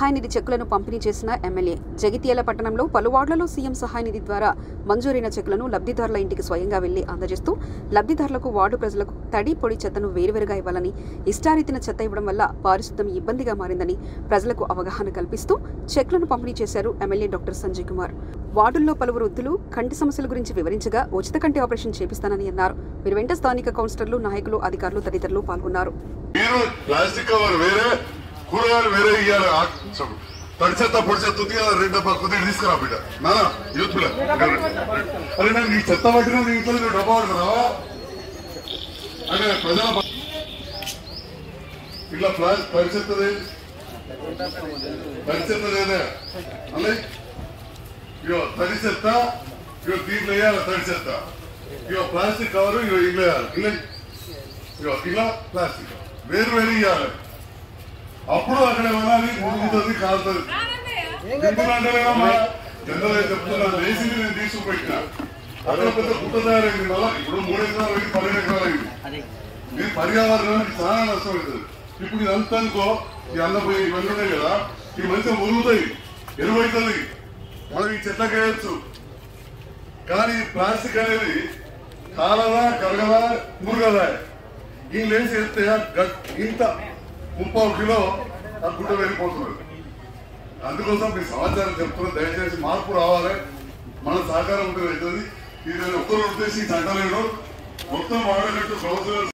సహాయ నిధి చెక్కులను పంపిణీ చేసిన ఎమ్మెల్యే జగిత్యాల పట్టణంలో పలు వార్డులలో సీఎం సహాయ నిధి ద్వారా మంజూరైన చెక్కులను లబ్ధిదారుల ఇంటికి స్వయంగా వెళ్లి అందజేస్తూ లబ్ధిదారులకు వార్డు ప్రజలకు తడి పొడి చెత్తను వేరువేరుగా ఇవ్వాలని ఇష్టారీతిన చెత్త ఇవ్వడం వల్ల పారిశుద్ధ్యం ఇబ్బందిగా మారిందని ప్రజలకు అవగాహన కల్పిస్తూ చెక్లను పంపిణీ చేశారు ఎమ్మెల్యే డాక్టర్ సంజయ్ కుమార్ వార్డుల్లో పలువురు వృద్ధులు కంటి సమస్యల గురించి వివరించగా ఉచిత కంటి ఆపరేషన్ చేపిస్తానని అన్నారు వీరి వెంట స్థానిక కౌన్సిలర్లు నాయకులు అధికారులు తదితరులు పాల్గొన్నారు మీరు ప్లాస్టిక్ కవర్ వేరే కూరగాయలు వేరే ఇయ్యాలి ఆ- చెప్పు. తడి చెత్త పొడి చెత్త ఉంది కదా రెండు డబ్బా కొద్దిగా తీసుకురా బిడ్డ నానా యూత్ పిల్ల అరే నాకు నీ చెత్త పట్టిన నీ ఇంట్లో నువ్వు డబ్బా పడుతున్నావా అంటే ప్రజల బ- ఇట్లా ప్లాస్ తడి చెత్తది తడి చెత్త లేదా అల్లే ఇగో తడి చెత్త ఇగో దీంట్లో వేయాలి తడి చెత్త ఇగో ప్లాస్టిక్ కవర్ ఇగో ఇల్లు వేయాలి ఇల్లు ఇగో ఇలా ప్లాస్టిక్ వేరు వేరు ఇవ్వాలి అప్పుడు అక్కడ వెళ్ళాలి మురుగుతుంది కాలుతుంది ఎందుకంటే జనరల్ చెప్తున్నాను వేసింది నేను తీసుకుపెట్టిన అక్కడ పెద్ద కుట్ట తయారైంది మళ్ళా ఇప్పుడు మూడు ఎకరాలు అయింది పన్నెండు ఎకరాలు అయింది దీని పర్యావరణానికి చాలా నష్టం అవుతుంది ఇప్పుడు ఇదంతా అనుకో ఈ అన్నపోయి ఇవన్నీ ఉన్నాయి కదా ఈ మంచిగా మురుగుతాయి ఎరువు అవుతుంది మనం ఈ చెట్లకు వేయచ్చు కానీ ప్లాస్టిక్ అనేది కాలదా కరగదా మురగదా ఈ లేచి వెళ్తే ఆ గట్- ఇంత ముప్పావు కిలో ఆ గుడ్డ వెళ్ళిపోతున్నారు అందుకోసం మీ సమాచారం చెప్తున్నా దయచేసి మార్పు రావాలి మన సహకారం ఉంటుంది అవుతుంది ఇది ఒక్కరు ఉద్దేశించి అంటలేడు మొత్తం వాడేటట్టు ప్రభుత్వం